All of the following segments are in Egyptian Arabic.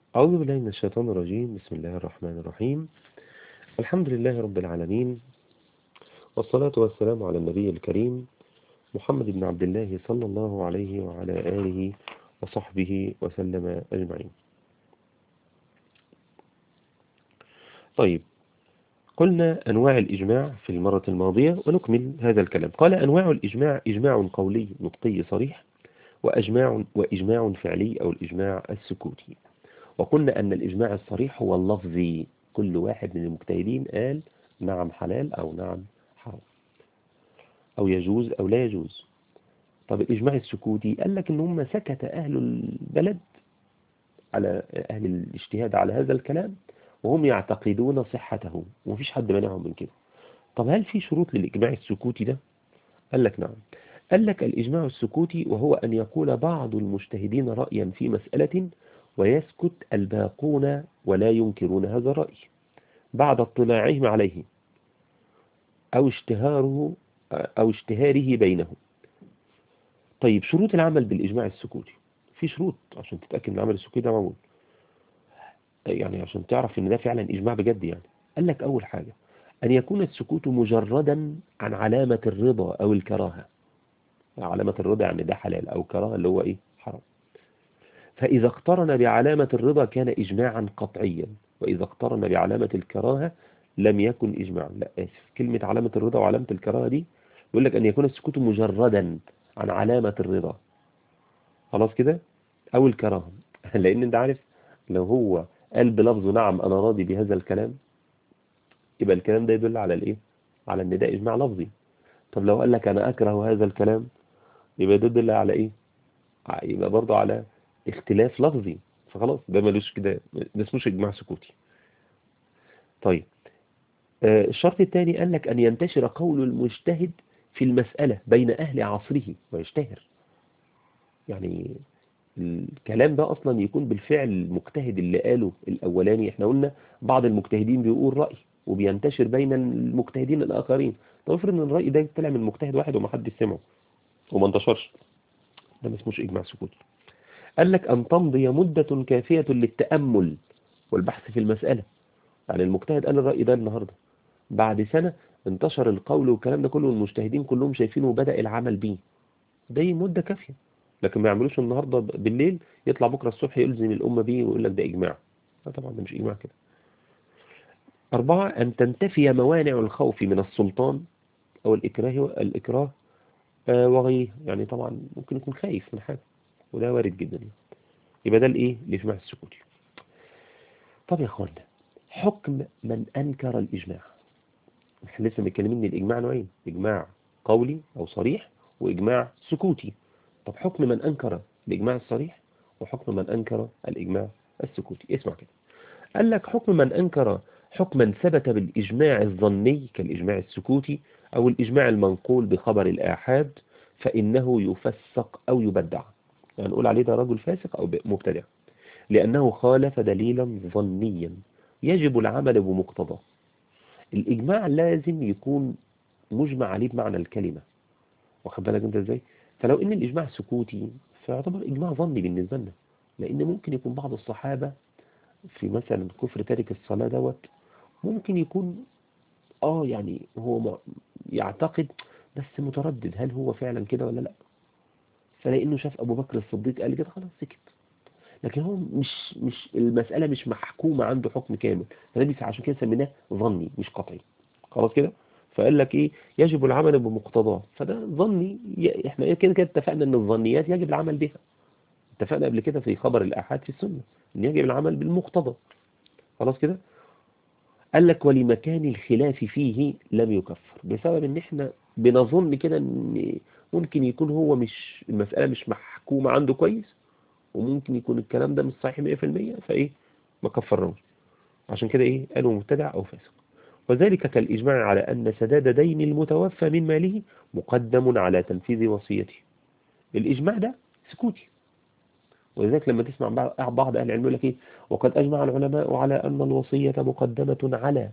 أعوذ بالله من الشيطان الرجيم بسم الله الرحمن الرحيم الحمد لله رب العالمين والصلاة والسلام على النبي الكريم محمد بن عبد الله صلى الله عليه وعلى آله وصحبه وسلم أجمعين طيب قلنا أنواع الإجماع في المرة الماضية ونكمل هذا الكلام قال أنواع الإجماع إجماع قولي نطقي صريح وأجماع, وإجماع فعلي أو الإجماع السكوتي وقلنا أن الإجماع الصريح هو اللفظي كل واحد من المجتهدين قال نعم حلال أو نعم حرام أو يجوز أو لا يجوز طب الإجماع السكوتي قال لك إن هم سكت أهل البلد على أهل الاجتهاد على هذا الكلام وهم يعتقدون صحته ومفيش حد منعهم من كده طب هل في شروط للإجماع السكوتي ده قال لك نعم قال لك الإجماع السكوتي وهو أن يقول بعض المجتهدين رأيا في مسألة ويسكت الباقون ولا ينكرون هذا الرأي بعد اطلاعهم عليه أو اشتهاره أو اشتهاره بينهم طيب شروط العمل بالإجماع السكوتي في شروط عشان تتأكد من العمل السكوتي ده موجود يعني عشان تعرف ان ده فعلا إجماع بجد يعني قال لك أول حاجة أن يكون السكوت مجردا عن علامة الرضا أو الكراهة علامة الرضا يعني ده حلال أو كراهة اللي هو إيه حرام فإذا اقترن بعلامة الرضا كان إجماعا قطعيا وإذا اقترن بعلامة الكراهة لم يكن إجماعا لا آسف كلمة علامة الرضا وعلامة الكراهة دي يقول لك أن يكون السكوت مجردا عن علامة الرضا خلاص كده أو الكراهة لأن أنت عارف لو هو قال بلفظه نعم أنا راضي بهذا الكلام يبقى الكلام ده يدل على الإيه على أن ده إجماع لفظي طب لو قال لك أنا أكره هذا الكلام يبقى ده يدل على إيه يبقى برضه على اختلاف لفظي فخلاص ده ملوش كده ده اسموش إجماع سكوتي طيب آه الشرط الثاني قال لك أن ينتشر قول المجتهد في المسألة بين أهل عصره ويشتهر يعني الكلام ده أصلا يكون بالفعل المجتهد اللي قاله الأولاني احنا قلنا بعض المجتهدين بيقول رأي وبينتشر بين المجتهدين الآخرين طب افرض ان الرأي ده طلع من مجتهد واحد وما حد سمعه وما انتشرش ده ما اسموش إجماع سكوتي قال لك أن تمضي مدة كافية للتأمل والبحث في المسألة يعني المجتهد قال الرأي ده النهاردة بعد سنة انتشر القول والكلام ده كله والمجتهدين كلهم شايفينه بدأ العمل بيه دي مدة كافية لكن ما يعملوش النهاردة بالليل يطلع بكرة الصبح يلزم الأمة بيه ويقول لك ده إجماع لا طبعا ده مش إجماع كده أربعة أن تنتفي موانع الخوف من السلطان أو الإكراه الإكراه وغيره يعني طبعا ممكن يكون خايف من حاجة وده وارد جدا يعني. يبقى ده الإيه الإجماع السكوتي طب يا أخوانا حكم من أنكر الإجماع احنا لسه متكلمين ان الإجماع نوعين إجماع قولي أو صريح وإجماع سكوتي طب حكم من أنكر الإجماع الصريح وحكم من أنكر الإجماع السكوتي اسمع كده قال لك حكم من أنكر حكما ثبت بالإجماع الظني كالإجماع السكوتي أو الإجماع المنقول بخبر الآحاد فإنه يفسق أو يبدع يعني نقول عليه ده رجل فاسق أو مبتدع لأنه خالف دليلا ظنيا يجب العمل بمقتضاه الإجماع لازم يكون مجمع عليه بمعنى الكلمة واخد بالك انت ازاي فلو ان الإجماع سكوتي فيعتبر إجماع ظني بالنسبة لنا لأن ممكن يكون بعض الصحابة في مثلا كفر تارك الصلاة دوت ممكن يكون اه يعني هو يعتقد بس متردد هل هو فعلا كده ولا لا فلانه شاف ابو بكر الصديق قال كده خلاص سكت لكن هو مش مش المسألة مش محكومة عنده حكم كامل فنبي عشان كده سميناه ظني مش قطعي خلاص كده فقال لك ايه يجب العمل بمقتضاه فده ظني احنا كده كده اتفقنا ان الظنيات يجب العمل بها اتفقنا قبل كده في خبر الآحاد في السنة ان يجب العمل بالمقتضى خلاص كده قال لك ولمكان الخلاف فيه لم يكفر بسبب ان احنا بنظن كده ان ممكن يكون هو مش المسألة مش محكومة عنده كويس وممكن يكون الكلام ده مش صحيح 100% فايه ما كفرناش عشان كده ايه قالوا مبتدع او فاسق وذلك كالإجماع على أن سداد دين المتوفى من ماله مقدم على تنفيذ وصيته الإجماع ده سكوتي ولذلك لما تسمع بعض أهل العلم يقول لك إيه وقد أجمع العلماء على أن الوصية مقدمة على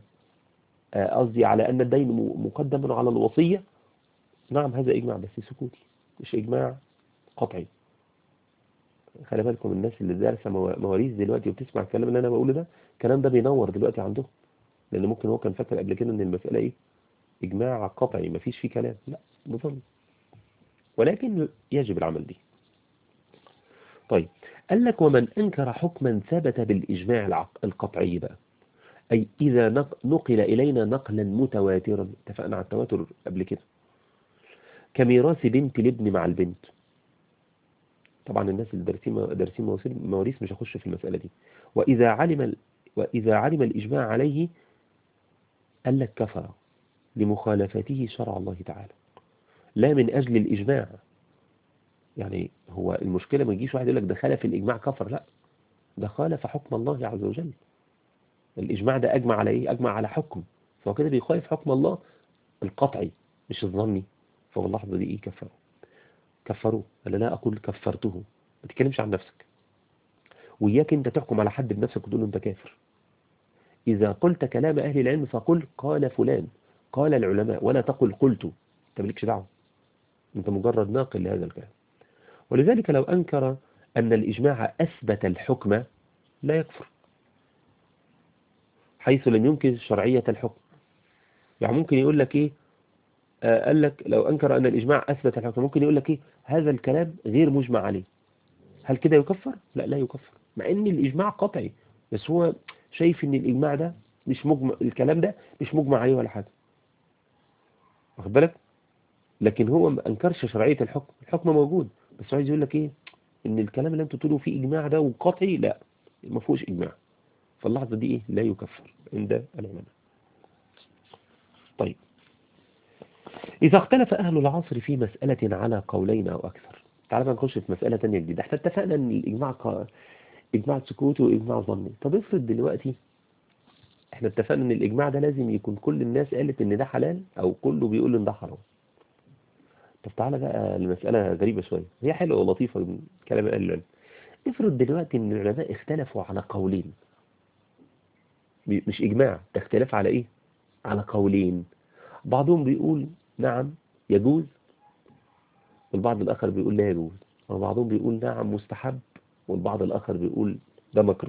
قصدي على أن الدين مقدم على الوصية نعم هذا إجماع بس سكوتي مش إجماع قطعي خلي بالكم الناس اللي دارسه موا- مواريث دلوقتي وبتسمع الكلام اللي انا بقوله ده الكلام ده بينور دلوقتي عندهم لان ممكن هو كان فاكر قبل كده ان المساله ايه اجماع قطعي مفيش فيه كلام لا بظن ولكن يجب العمل به طيب قال لك ومن انكر حكما ثبت بالاجماع العق- القطعي بقى اي اذا نق- نقل الينا نقلا متواترا اتفقنا على التواتر قبل كده كميراث بنت الابن مع البنت طبعا الناس اللي دارسين دارسين مواسير- مواريث مش هخش في المسألة دي وإذا علم ال- وإذا علم الإجماع عليه قال لك كفر لمخالفته شرع الله تعالى لا من أجل الإجماع يعني هو المشكلة ما يجيش واحد يقول لك ده خالف الإجماع كفر لا ده خالف حكم الله عز وجل الإجماع ده أجمع على إيه أجمع على حكم فهو كده بيخالف حكم الله القطعي مش الظني فهو اللحظة دي إيه كفره كفروه أنا لا أقول كفرته ما تتكلمش عن نفسك وإياك أنت تحكم على حد بنفسك وتقول له أنت كافر إذا قلت كلام أهل العلم فقل قال فلان قال العلماء ولا تقل قلت أنت مالكش دعوة أنت مجرد ناقل لهذا الكلام ولذلك لو أنكر أن الإجماع أثبت الحكم لا يكفر حيث لم ينكر شرعية الحكم يعني ممكن يقول لك إيه آه قال لك لو أنكر أن الإجماع أثبت الحكم ممكن يقول لك إيه هذا الكلام غير مجمع عليه هل كده يكفر؟ لا لا يكفر مع أن الإجماع قطعي بس هو شايف أن الإجماع ده مش مجمع الكلام ده مش مجمع عليه ولا حاجة واخد بالك؟ لكن هو ما أنكرش شرعية الحكم الحكم موجود بس عايز يقول لك إيه ان الكلام اللي انتوا تقولوا فيه اجماع ده وقطعي لا ما فيهوش اجماع فاللحظه دي ايه لا يكفر عند العلماء طيب اذا اختلف اهل العصر في مساله على قولين او اكثر تعال بقى نخش في مساله ثانيه جديده احنا اتفقنا ان الاجماع ق... اجماع سكوتي واجماع ظني طب افرض دلوقتي احنا اتفقنا ان الاجماع ده لازم يكون كل الناس قالت ان ده حلال او كله بيقول ان ده حرام طب تعالى بقى المسألة غريبة شوية هي حلوة ولطيفة من كلام أهل العلم افرض دلوقتي ان العلماء اختلفوا على قولين مش إجماع ده اختلاف على إيه على قولين بعضهم بيقول نعم يجوز والبعض الآخر بيقول لا يجوز وبعضهم بيقول نعم مستحب والبعض الآخر بيقول ده مكروه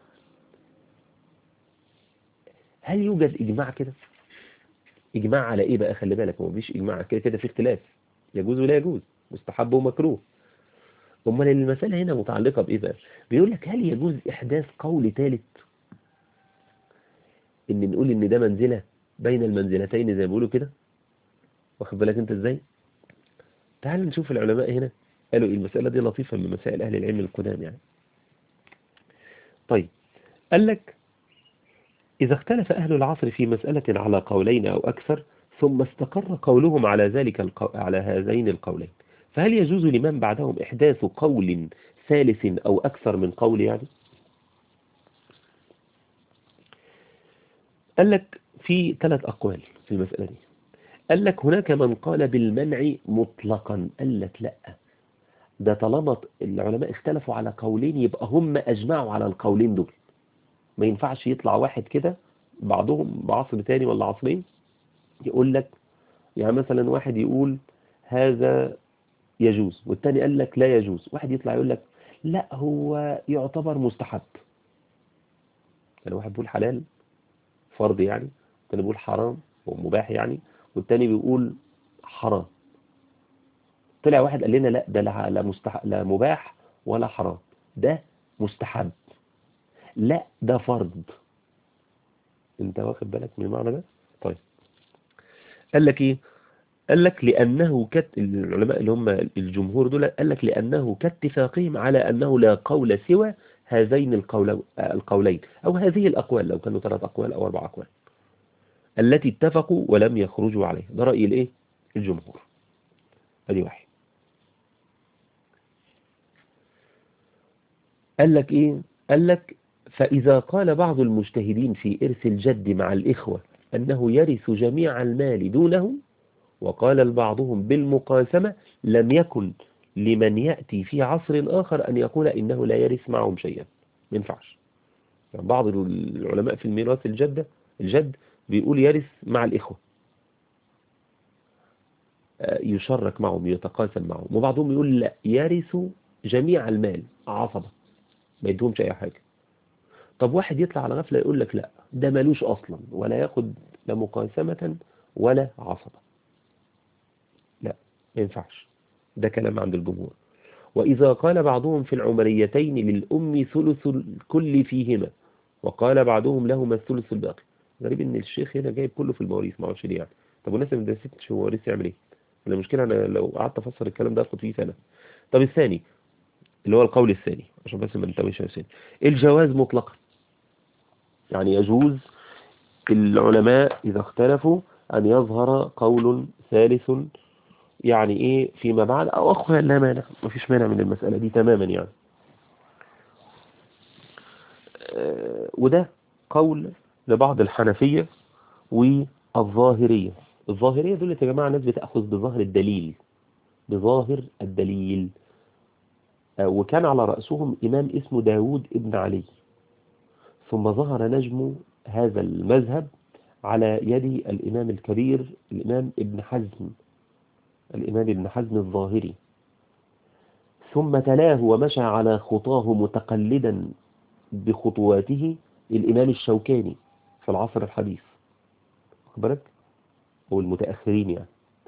هل يوجد إجماع كده إجماع على إيه بقى خلي بالك هو مفيش إجماع كده كده في اختلاف يجوز ولا يجوز مستحب ومكروه امال المسألة هنا متعلقة بإيه بقى بيقول لك هل يجوز إحداث قول ثالث إن نقول إن ده منزلة بين المنزلتين زي ما بيقولوا كده واخد بالك أنت إزاي تعال نشوف العلماء هنا قالوا إيه المسألة دي لطيفة من مسائل أهل العلم القدام يعني طيب قال لك إذا اختلف أهل العصر في مسألة على قولين أو أكثر ثم استقر قولهم على ذلك القو... على هذين القولين فهل يجوز لمن بعدهم إحداث قول ثالث أو أكثر من قول يعني قال لك في ثلاث أقوال في المسألة دي قال لك هناك من قال بالمنع مطلقا قال لك لا ده طالما العلماء اختلفوا على قولين يبقى هم أجمعوا على القولين دول ما ينفعش يطلع واحد كده بعضهم بعصر تاني ولا عصرين يقول لك يعني مثلا واحد يقول هذا يجوز والتاني قال لك لا يجوز واحد يطلع يقول لك لا هو يعتبر مستحب يعني واحد بيقول حلال فرض يعني والتاني بيقول حرام ومباح يعني والتاني بيقول حرام طلع واحد قال لنا لا ده لا, لا, مستح... لا مباح ولا حرام ده مستحب لا ده فرض انت واخد بالك من المعنى ده طيب قال لك ايه قال لك لأنه كت العلماء اللي هم الجمهور دول قال لك لأنه كاتفاقهم على أنه لا قول سوى هذين القول القولين أو هذه الأقوال لو كانوا ثلاث أقوال أو أربع أقوال التي اتفقوا ولم يخرجوا عليه ده رأي الايه الجمهور ادي واحد قال لك ايه قال لك فإذا قال بعض المجتهدين في إرث الجد مع الإخوة أنه يرث جميع المال دونه وقال البعضهم بالمقاسمة لم يكن لمن يأتي في عصر آخر أن يقول إنه لا يرث معهم شيئا ما ينفعش يعني بعض العلماء في الميراث الجدة الجد بيقول يرث مع الإخوة يشرك معهم يتقاسم معهم وبعضهم يقول لا يرث جميع المال عصبة ما يدهمش أي حاجة طب واحد يطلع على غفلة يقول لك لا ده مالوش أصلا ولا ياخد لا مقاسمة ولا عصبة لا ما ينفعش ده كلام عند الجمهور وإذا قال بعضهم في العمريتين للأم ثلث الكل فيهما وقال بعضهم لهما الثلث الباقي غريب ان الشيخ هنا جايب كله في المواريث ما اعرفش ليه يعني طب والناس اللي ما درستش مواريث يعمل ايه انا المشكله انا لو قعدت افسر الكلام ده اخد فيه سنه طب الثاني اللي هو القول الثاني عشان بس ما ننتبهش يا حسين الجواز مطلقا يعني يجوز العلماء إذا اختلفوا أن يظهر قول ثالث يعني إيه فيما بعد أو أخوة لا مانع ما فيش مانع من المسألة دي تماما يعني آه، وده قول لبعض الحنفية والظاهرية الظاهرية دول يا جماعة ناس بتأخذ بظاهر الدليل بظاهر الدليل آه، وكان على رأسهم إمام اسمه داود ابن علي ثم ظهر نجم هذا المذهب على يد الإمام الكبير الإمام ابن حزم الإمام ابن حزم الظاهري ثم تلاه ومشى على خطاه متقلدا بخطواته الإمام الشوكاني في العصر الحديث واخد بالك أو المتأخرين يعني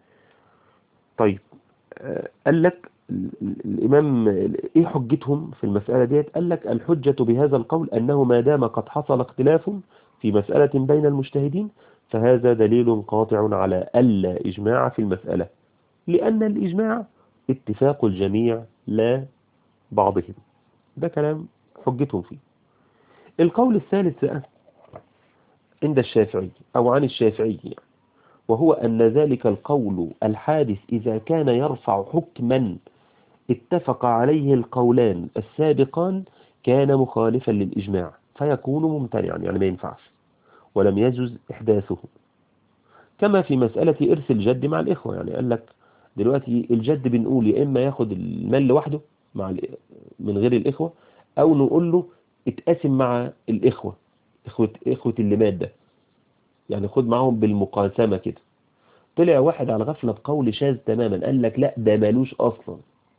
طيب آه، قال لك ال- ال- الإمام إيه حجتهم في المسألة ديت قال لك الحجة بهذا القول أنه ما دام قد حصل اختلاف في مسألة بين المجتهدين فهذا دليل قاطع على ألا إجماع في المسألة لأن الإجماع اتفاق الجميع لا بعضهم ده كلام حجتهم فيه القول الثالث بقى عند الشافعي أو عن الشافعي يعني وهو أن ذلك القول الحادث إذا كان يرفع حكما اتفق عليه القولان السابقان كان مخالفا للإجماع فيكون ممتنعا يعني ما ينفعش ولم يجوز إحداثه كما في مسألة إرث الجد مع الإخوة يعني قال لك دلوقتي الجد بنقول يا إما ياخد المال لوحده مع ال- من غير الإخوة أو نقول له اتقاسم مع الإخوة إخوة, إخوة اللي مات ده يعني خد معاهم بالمقاسمة كده طلع واحد على غفلة بقول شاذ تماما قال لك لا ده مالوش أصلا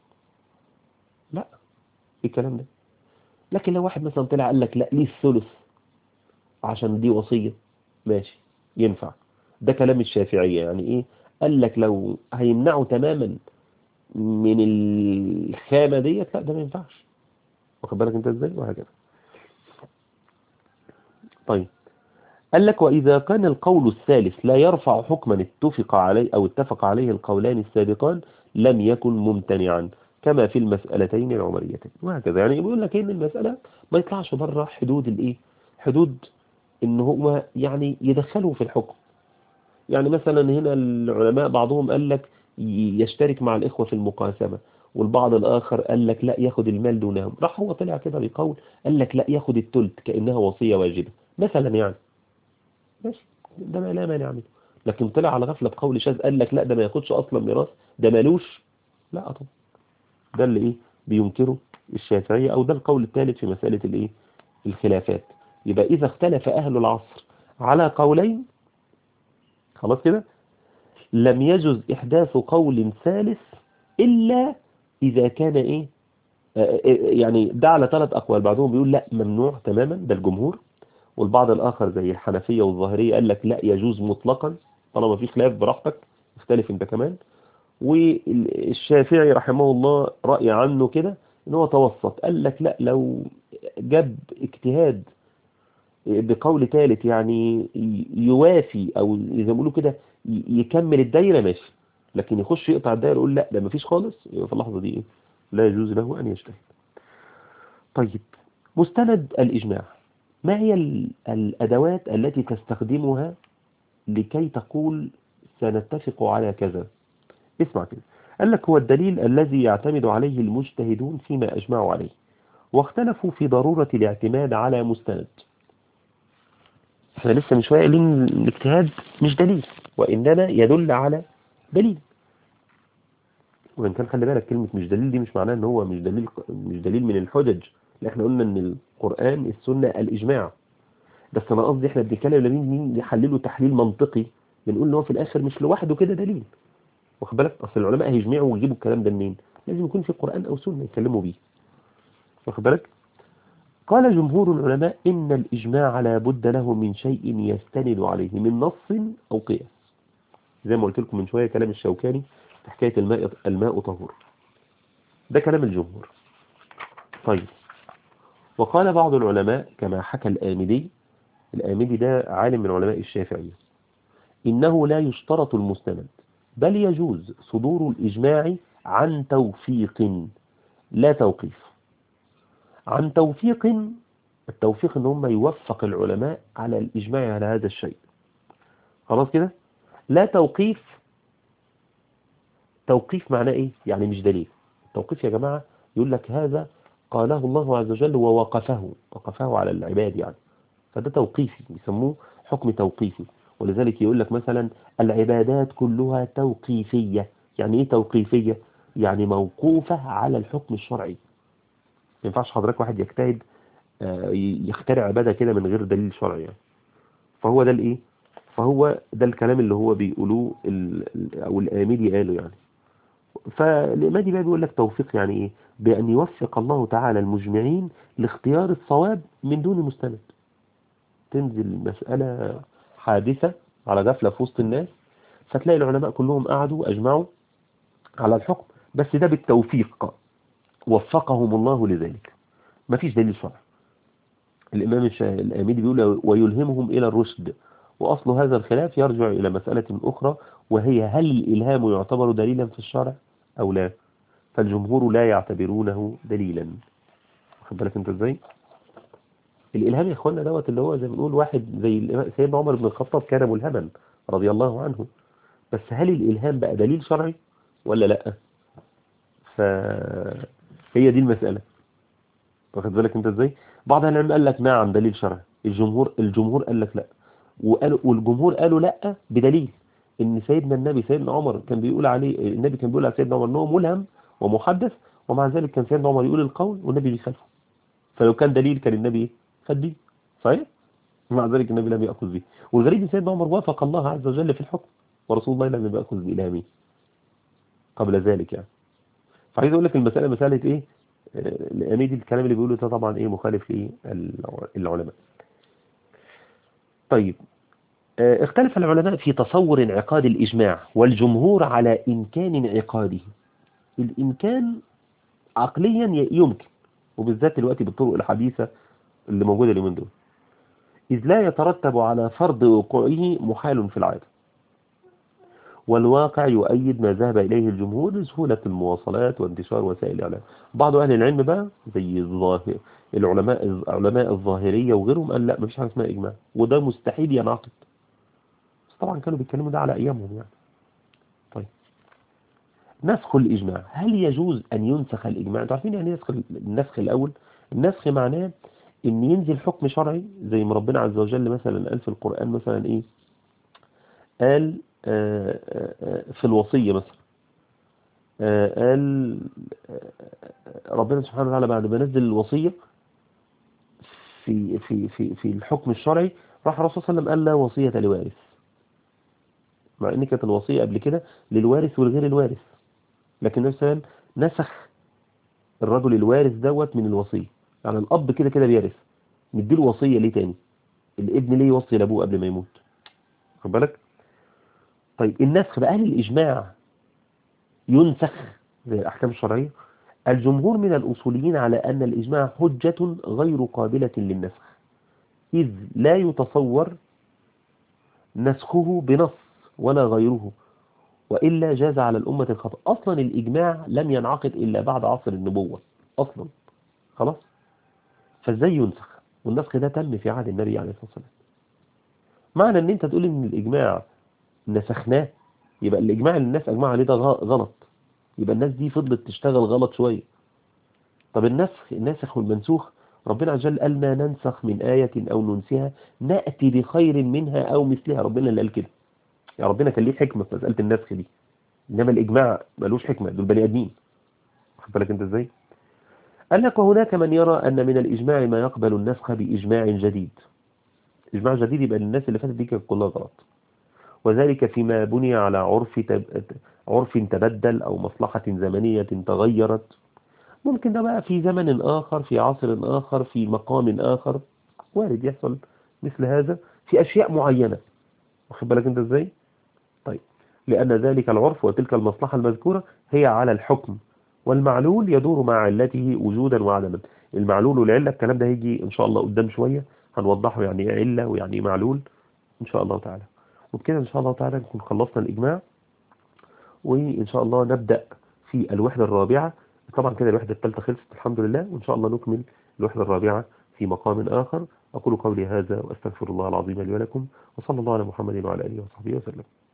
لا ايه الكلام ده لكن لو واحد مثلا طلع قال لك لا ليه الثلث عشان دي وصية ماشي ينفع ده كلام الشافعية يعني ايه قال لك لو هيمنعه تماما من الخامة ديت لا ده ما ينفعش واخد بالك انت ازاي وهكذا طيب قال لك وإذا كان القول الثالث لا يرفع حكما اتفق عليه أو اتفق عليه القولان السابقان لم يكن ممتنعا كما في المسألتين العمريتين وهكذا يعني بيقول لك ان المسألة ما يطلعش بره حدود الايه حدود ان هو يعني يدخله في الحكم يعني مثلا هنا العلماء بعضهم قال لك ي- يشترك مع الإخوة في المقاسمة والبعض الآخر قال لك لا ياخد المال دونهم راح هو طلع كده بقول قال لك لا ياخد التلت كأنها وصية واجبة مثلا يعني ماشي ده ما لا مانع منه لكن طلع على غفلة بقول شاذ قال لك لا ده ما ياخدش أصلا ميراث ده مالوش لا طبعا ده اللي ايه بينكره الشافعية او ده القول الثالث في مسألة الايه الخلافات يبقى اذا اختلف اهل العصر على قولين خلاص كده لم يجوز احداث قول ثالث الا اذا كان ايه آه، آه، يعني ده على ثلاث اقوال بعضهم بيقول لا ممنوع تماما ده الجمهور والبعض الاخر زي الحنفية والظاهرية قال لك لا يجوز مطلقا طالما في خلاف براحتك اختلف انت كمان والشافعي رحمه الله رأي عنه كده ان هو توسط قال لك لا لو جاب اجتهاد بقول ثالث يعني يوافي او زي ما بيقولوا كده يكمل الدايره ماشي لكن يخش يقطع الدايره يقول لا ده مفيش خالص يبقى في اللحظه دي ايه لا يجوز له ان يجتهد طيب مستند الاجماع ما هي ال- الادوات التي تستخدمها لكي تقول سنتفق على كذا اسمع كده قال لك هو الدليل الذي يعتمد عليه المجتهدون فيما أجمعوا عليه واختلفوا في ضرورة الاعتماد على مستند احنا لسه من شوية قايلين الاجتهاد مش دليل وإنما يدل على دليل وإن كان خلي بالك كلمة مش دليل دي مش معناه إن هو مش دليل مش دليل من الحجج لا احنا قلنا إن القرآن السنة الإجماع بس أنا قصدي احنا بنتكلم لما نيجي نحلله تحليل منطقي بنقول إن هو في الآخر مش لوحده كده دليل واخد بالك اصل العلماء هيجمعوا ويجيبوا الكلام ده منين لازم يكون في قرآن أو سنة يتكلموا بيه واخد بالك قال جمهور العلماء إن الإجماع لا بد له من شيء يستند عليه من نص أو قياس زي ما قلت لكم من شوية كلام الشوكاني في حكاية الماء الماء طهور ده كلام الجمهور طيب وقال بعض العلماء كما حكى الآمدي الآمدي ده عالم من علماء الشافعية إنه لا يشترط المستند بل يجوز صدور الإجماع عن توفيق لا توقيف عن توفيق التوفيق ان هم يوفق العلماء على الإجماع على هذا الشيء خلاص كده لا توقيف توقيف معناه ايه يعني مش دليل التوقيف يا جماعة يقول لك هذا قاله الله عز وجل ووقفه وقفه على العباد يعني فده توقيفي بيسموه حكم توقيفي ولذلك يقول لك مثلا العبادات كلها توقيفية يعني ايه توقيفية يعني موقوفة على الحكم الشرعي ما ينفعش حضرتك واحد يجتهد يخترع عبادة كده من غير دليل شرعي يعني. فهو ده الايه فهو ده الكلام اللي هو بيقولوه او الآمدي قاله يعني فالإمادي بقى بيقول لك توفيق يعني ايه بأن يوفق الله تعالى المجمعين لاختيار الصواب من دون مستند تنزل مسألة حادثة على غفلة في وسط الناس فتلاقي العلماء كلهم قعدوا أجمعوا على الحكم بس ده بالتوفيق وفقهم الله لذلك ما فيش دليل شرع الإمام الآمدي بيقول ويلهمهم إلى الرشد وأصل هذا الخلاف يرجع إلى مسألة أخرى وهي هل الإلهام يعتبر دليلا في الشرع أو لا فالجمهور لا يعتبرونه دليلا واخد بالك انت ازاي الإلهام يا اخوانا دوت اللي هو زي ما بنقول واحد زي سيدنا عمر بن الخطاب كان ملهما رضي الله عنه بس هل الإلهام بقى دليل شرعي ولا لا فهي دي المسألة واخد بالك انت ازاي بعض العلماء قال لك نعم دليل شرعي الجمهور الجمهور قال لك لا وقالوا والجمهور قالوا لا بدليل ان سيدنا النبي سيدنا عمر كان بيقول عليه النبي كان بيقول على سيدنا عمر انه ملهم ومحدث ومع ذلك كان سيدنا عمر يقول القول والنبي بيخالفه فلو كان دليل كان النبي خد بيه صحيح مع ذلك النبي لم يأخذ به والغريب ان سيدنا عمر وافق الله عز وجل في الحكم ورسول الله لم يأخذ بإلهامه قبل ذلك يعني فعايز اقول لك المسألة مسألة ايه الأميد الكلام اللي بيقوله ده طبعا ايه مخالف للعلماء طيب اختلف العلماء في تصور انعقاد الإجماع والجمهور على إمكان انعقاده الإمكان عقليا يمكن وبالذات دلوقتي بالطرق الحديثة اللي موجودة اليومين دول إذ لا يترتب على فرض وقوعه محال في العادة والواقع يؤيد ما ذهب إليه الجمهور لسهولة المواصلات وانتشار وسائل الإعلام بعض أهل العلم بقى زي الظاهر العلماء العلماء الظاهرية وغيرهم قال لا مفيش حاجة اسمها إجماع وده مستحيل ينعقد بس طبعا كانوا بيتكلموا ده على أيامهم يعني طيب نسخ الإجماع هل يجوز أن ينسخ الإجماع انتوا عارفين يعني ينسخ النسخ الأول النسخ معناه ان ينزل حكم شرعي زي ما ربنا عز وجل مثلا قال في القرآن مثلا ايه قال آآ آآ في الوصية مثلا قال ربنا سبحانه وتعالى بعد ما نزل الوصية في في في في الحكم الشرعي راح الرسول صلى الله عليه وسلم قال لا وصية لوارث مع ان كانت الوصية قبل كده للوارث والغير الوارث لكن النبي صلى الله عليه وسلم نسخ الرجل الوارث دوت من الوصية يعني الأب كده كده بيرث نديله وصية ليه تاني الابن ليه يوصي لأبوه قبل ما يموت خد بالك طيب النسخ بقى هل الإجماع ينسخ زي الأحكام الشرعية الجمهور من الأصوليين على أن الإجماع حجة غير قابلة للنسخ إذ لا يتصور نسخه بنص ولا غيره وإلا جاز على الأمة الخطأ أصلا الإجماع لم ينعقد إلا بعد عصر النبوة أصلا خلاص فازاي ينسخ والنسخ ده تم في عهد النبي عليه الصلاة والسلام معنى ان انت تقول ان الاجماع نسخناه يبقى الاجماع اللي الناس اجمعوا عليه ده غلط يبقى الناس دي فضلت تشتغل غلط شوية طب النسخ الناسخ والمنسوخ ربنا عز وجل قال ما ننسخ من آية أو ننسها نأتي بخير منها أو مثلها ربنا اللي قال كده يا ربنا كان ليه حكمة في مسألة النسخ دي إنما الإجماع ملوش حكمة دول بني آدمين واخد بالك أنت إزاي قال لك وهناك من يرى أن من الإجماع ما يقبل النسخ بإجماع جديد إجماع جديد يبقى الناس اللي فاتت دي كانت كلها غلط وذلك فيما بني على عرف تب... عرف تبدل أو مصلحة زمنية تغيرت ممكن ده بقى في زمن آخر في عصر آخر في مقام آخر وارد يحصل مثل هذا في أشياء معينة واخد بالك انت ازاي طيب لأن ذلك العرف وتلك المصلحة المذكورة هي على الحكم والمعلول يدور مع علته وجودا وعدما المعلول والعلة الكلام ده هيجي إن شاء الله قدام شوية هنوضحه يعني ايه علة ويعني ايه معلول إن شاء الله تعالى وبكده إن شاء الله تعالى نكون خلصنا الإجماع وإن شاء الله نبدأ في الوحدة الرابعة طبعا كده الوحدة الثالثة خلصت الحمد لله وإن شاء الله نكمل الوحدة الرابعة في مقام آخر أقول قولي هذا وأستغفر الله العظيم لي ولكم وصلى الله على محمد وعلى آله وصحبه وسلم